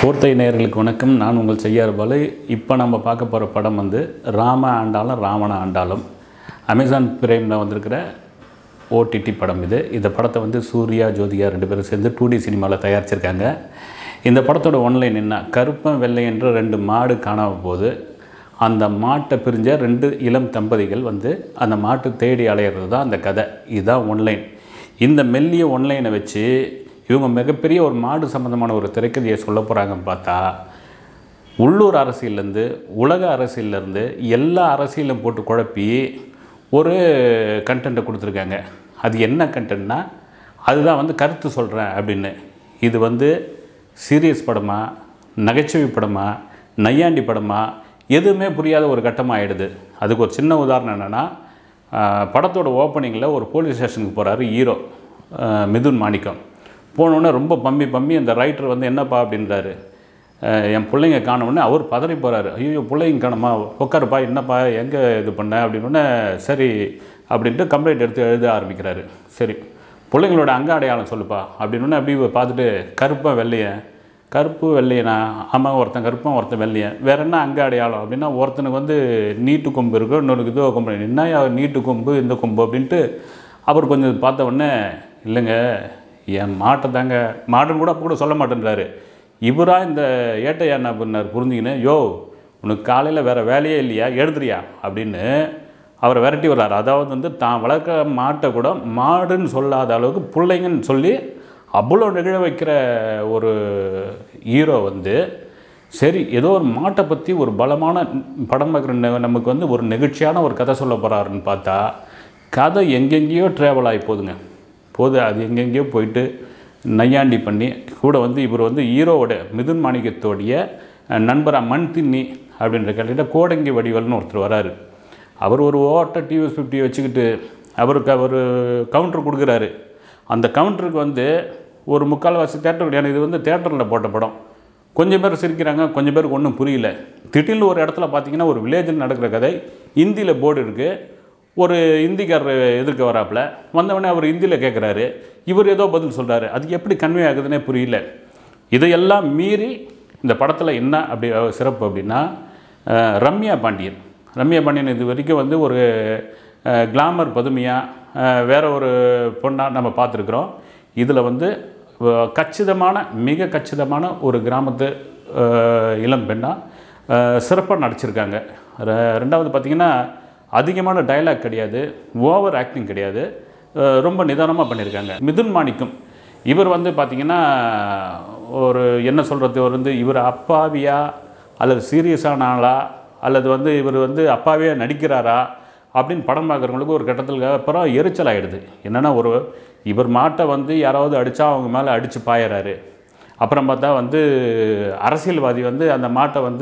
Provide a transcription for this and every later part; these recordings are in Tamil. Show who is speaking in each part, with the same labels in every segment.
Speaker 1: ஃபோர்த்தை நேயர்களுக்கு வணக்கம் நான் உங்கள் செய்யார் பாலு இப்போ நம்ம பார்க்க போகிற படம் வந்து ராம ஆண்டாலும் ராவண ஆண்டாலும் அமேசான் பிரைமில் வந்திருக்கிற ஓடிடி படம் இது இந்த படத்தை வந்து சூர்யா ஜோதிகா ரெண்டு பேரும் சேர்ந்து டூ டி சினிமாவில் தயாரிச்சிருக்காங்க இந்த படத்தோட ஒன்லைன் என்ன கருப்பன் வெள்ளை என்ற ரெண்டு மாடு காணாம போகுது அந்த மாட்டை பிரிஞ்ச ரெண்டு இளம் தம்பதிகள் வந்து அந்த மாட்டை தேடி அலையிறது தான் அந்த கதை இதுதான் ஒன்லைன் இந்த மெல்லிய ஒன்லைனை வச்சு இவங்க மிகப்பெரிய ஒரு மாடு சம்மந்தமான ஒரு திரைக்கதையை சொல்ல போகிறாங்கன்னு பார்த்தா உள்ளூர் அரசியல்லேருந்து உலக அரசியல்லேருந்து எல்லா அரசியலும் போட்டு குழப்பி ஒரு கண்டென்ட்டை கொடுத்துருக்காங்க அது என்ன கண்டென்ட்னா அதுதான் வந்து கருத்து சொல்கிறேன் அப்படின்னு இது வந்து சீரியஸ் படமா நகைச்சுவை படமா நையாண்டி படமா எதுவுமே புரியாத ஒரு கட்டமாக ஆயிடுது அதுக்கு ஒரு சின்ன உதாரணம் என்னென்னா படத்தோட ஓப்பனிங்கில் ஒரு போலீஸ் ஸ்டேஷனுக்கு போகிறாரு ஹீரோ ஆஹ் மிதுன் மாணிக்கம் போனோடனே ரொம்ப பம்மி பம்மி அந்த ரைட்டர் வந்து என்னப்பா அப்படின்றாரு அஹ் என் பிள்ளைங்க காணோடனே அவர் பதறி போகிறாரு ஐயோ பிள்ளைங்க காணுமா உட்காருப்பா என்னப்பா எங்கே இது பண்ண அப்படின்னோடனே சரி அப்படின்ட்டு கம்ப்ளைண்ட் எடுத்து எழுத ஆரம்பிக்கிறாரு சரி பிள்ளைங்களோட அங்க அடையாளம் சொல்லுப்பா அப்படின்னோடனே அப்படி பார்த்துட்டு கருப்பன் வெள்ளையன் கருப்பு வெள்ளையனா ஆமாம் ஒருத்தன் கருப்பன் ஒருத்தன் வெள்ளையன் வேற என்ன அங்க அடையாளம் அப்படின்னா ஒருத்தனுக்கு வந்து நீட்டு கொம்பு இருக்கும் இன்னொருக்கு இதோ கொம்பு என்ன நீட்டு கொம்பு இந்த கொம்பு அப்படின்ட்டு அவர் கொஞ்சம் பார்த்த உடனே இல்லைங்க என் மாட்டை தாங்க மாடுன்னு கூட அப்போ கூட சொல்ல மாட்டேன்றாரு இவராக இந்த ஏட்டையா என்ன பண்ணார் புரிஞ்சுக்கின்னு யோ உனக்கு காலையில் வேறு வேலையே இல்லையா எழுதுறியா அப்படின்னு அவரை விரட்டி வர்றாரு அதாவது வந்து தான் வளர்க்க மாட்டை கூட மாடுன்னு சொல்லாத அளவுக்கு பிள்ளைங்கன்னு சொல்லி அவ்வளோ நிகழ வைக்கிற ஒரு ஹீரோ வந்து சரி ஏதோ ஒரு மாட்டை பற்றி ஒரு பலமான படம் பார்க்குற ந- நமக்கு வந்து ஒரு நெகிழ்ச்சியான ஒரு கதை சொல்ல போகிறாருன்னு பார்த்தா கதை எங்கெங்கேயோ ட்ராவல் ஆகி போகுதுங்க போது அது எங்கெங்கேயோ போயிட்டு நையாண்டி பண்ணி கூட வந்து இவர் வந்து ஹீரோவோட மிதுன் மாணிக்கத்தோடைய அஹ், நண்பரா மண் தின்னி அப்படின்ற கேட்ட கோடங்கி வடிவல்னு ஒருத்தர் வராரு அவர் ஒரு ஓட்ட டிவிஎஸ் ஃபிஃப்டி வச்சுக்கிட்டு அவருக்கு அவர் கவுண்டர் கொடுக்குறாரு அந்த கவுண்டருக்கு வந்து ஒரு முக்கால்வாசி தேட்டர் கிடையாது இது வந்து தேட்டரில் போட்ட படம் கொஞ்சம் பேர் சிரிக்கிறாங்க கொஞ்சம் பேருக்கு ஒன்றும் புரியல திடீர்னு ஒரு இடத்துல பார்த்தீங்கன்னா ஒரு வில்லேஜில் நடக்கிற கதை ஹிந்தியில் போர்டு இருக்குது ஒரு ஹிந்திக்காரர் எதிர்க்க வராப்புல வந்தவொடனே அவர் ஹிந்தியில் கேட்குறாரு இவர் ஏதோ பதில் சொல்கிறாரு அது எப்படி கன்வே ஆகுதுன்னே புரியல இதையெல்லாம் மீறி இந்த படத்தில் என்ன அப்படி அஹ், சிறப்பு அப்படின்னா அஹ், ரம்யா பாண்டியன் ரம்யா பாண்டியன் இது வரைக்கும் வந்து ஒரு கிளாமர் பதுமையாக வேற ஒரு பொண்ணாக நம்ம பார்த்துருக்குறோம் இதில் வந்து அஹ், கச்சிதமான மிக கச்சிதமான ஒரு கிராமத்து அஹ், இளம் பெண்ணாக சிறப்பாக நடிச்சிருக்காங்க ரெ- ரெண்டாவது பார்த்திங்கன்னா அதிகமான டயலாக் கிடையாது ஓவர் ஆக்டிங் கிடையாது அஹ், ரொம்ப நிதானமாக பண்ணியிருக்காங்க மிதுன் மாணிக்கம் இவர் வந்து பார்த்திங்கன்னா ஒரு என்ன சொல்கிறது இவர் வந்து இவர் அப்பாவியா அல்லது சீரியஸான ஆளா அல்லது வந்து இவர் வந்து அப்பாவியா நடிக்கிறாரா அப்படின்னு படம் பார்க்குறவங்களுக்கு ஒரு கட்டத்தில் அப்புறம் எரிச்சல் ஆகிடுது என்னென்னா ஒரு இவர் மாட்டை வந்து யாராவது அடித்தா அவங்க மேலே அடித்து பாயறாரு அப்புறம் பார்த்தா வந்து அரசியல்வாதி வந்து அந்த மாட்டை வந்து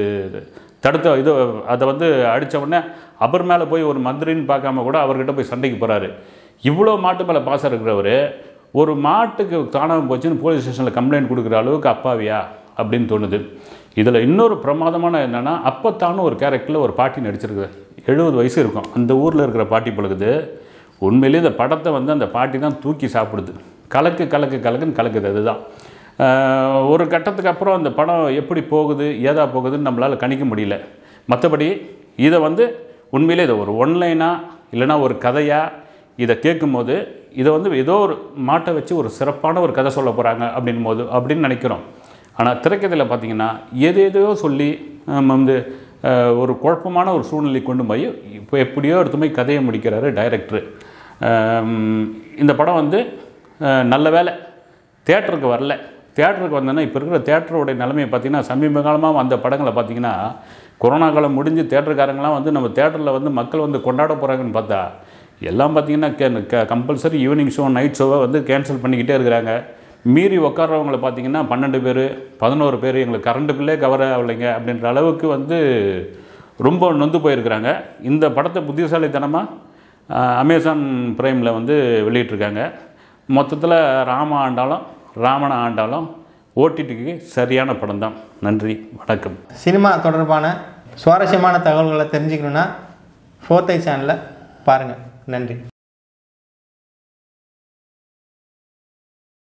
Speaker 1: தடுத்த இது அதை வந்து அடித்த உடனே அவர் மேலே போய் ஒரு மந்திரின்னு பார்க்காம கூட அவர்கிட்ட போய் சண்டைக்கு போகிறாரு இவ்வளோ மாட்டு மேலே பாசம் இருக்கிறவர் ஒரு மாட்டுக்கு காணாமல் போச்சுன்னு போலீஸ் ஸ்டேஷனில் கம்ப்ளைண்ட் கொடுக்குற அளவுக்கு அப்பாவியா அப்படின்னு தோணுது இதில் இன்னொரு பிரமாதமான என்னென்னா அப்பத்தானும் ஒரு கேரக்டரில் ஒரு பாட்டி நடிச்சிருக்கு எழுபது வயசு இருக்கும் அந்த ஊரில் இருக்கிற பாட்டி பழகுது உண்மையிலேயே இந்த படத்தை வந்து அந்த பாட்டி தான் தூக்கி சாப்பிடுது கலக்கு கலக்கு கலக்குன்னு கலக்குது அதுதான் ஆஹ் ஒரு கட்டத்துக்கு அப்புறம் அந்த படம் எப்படி போகுது ஏதா போகுதுன்னு நம்மளால் கணிக்க முடியல மற்றபடி இதை வந்து உண்மையிலே இதை ஒரு ஒன்லைனாக இல்லைன்னா ஒரு கதையாக இதை கேட்கும்போது இதை வந்து ஏதோ ஒரு மாட்டை வச்சு ஒரு சிறப்பான ஒரு கதை சொல்ல போகிறாங்க அப்படின் போது அப்படின்னு நினைக்கிறோம் ஆனால் திரைக்கதையில் பார்த்தீங்கன்னா எது எதையோ சொல்லி நம்ம வந்து ஆஹ் ஒரு குழப்பமான ஒரு சூழ்நிலை கொண்டு போய் இப்போ எப்படியோ எடுத்து போய் கதையை முடிக்கிறாரு டைரக்டர் இந்த படம் வந்து ஆஹ் நல்ல வேலை தேட்டருக்கு வரல தேட்டருக்கு வந்தோன்னா இப்போ இருக்கிற தேட்டரோடைய நிலைமையை பார்த்தீங்கன்னா சமீப காலமாக வந்த படங்களை பார்த்தீங்கன்னா கொரோனா காலம் முடிஞ்சு தேட்டருக்காரங்களாம் வந்து நம்ம தேட்டரில் வந்து மக்கள் வந்து கொண்டாட போகிறாங்கன்னு பார்த்தா எல்லாம் பார்த்தீங்கன்னா கே கம்பல்சரி ஈவினிங் ஷோ நைட் ஷோவை வந்து கேன்சல் பண்ணிக்கிட்டே இருக்கிறாங்க மீறி உட்கார்றவங்கள பார்த்தீங்கன்னா பன்னெண்டு பேர் பதினோரு பேர் எங்களுக்கு கரண்ட் பில்லே கவர் ஆகலைங்க அப்படின்ற அளவுக்கு வந்து ரொம்ப நொந்து போயிருக்கிறாங்க இந்த படத்தை புத்திசாலித்தனமாக அமேசான் ப்ரைமில் வந்து வெளியிட்டிருக்காங்க மொத்தத்தில் ராம ஆண்டாலும் ராவண ஆண்டாலும் ஓடிடிக்கு சரியான படம் தான் நன்றி வணக்கம்
Speaker 2: சினிமா தொடர்பான சுவாரஸ்யமான தகவல்களை தெரிஞ்சுக்கணுன்னா ஃபோர்த்தை சேனலை பாருங்கள் நன்றி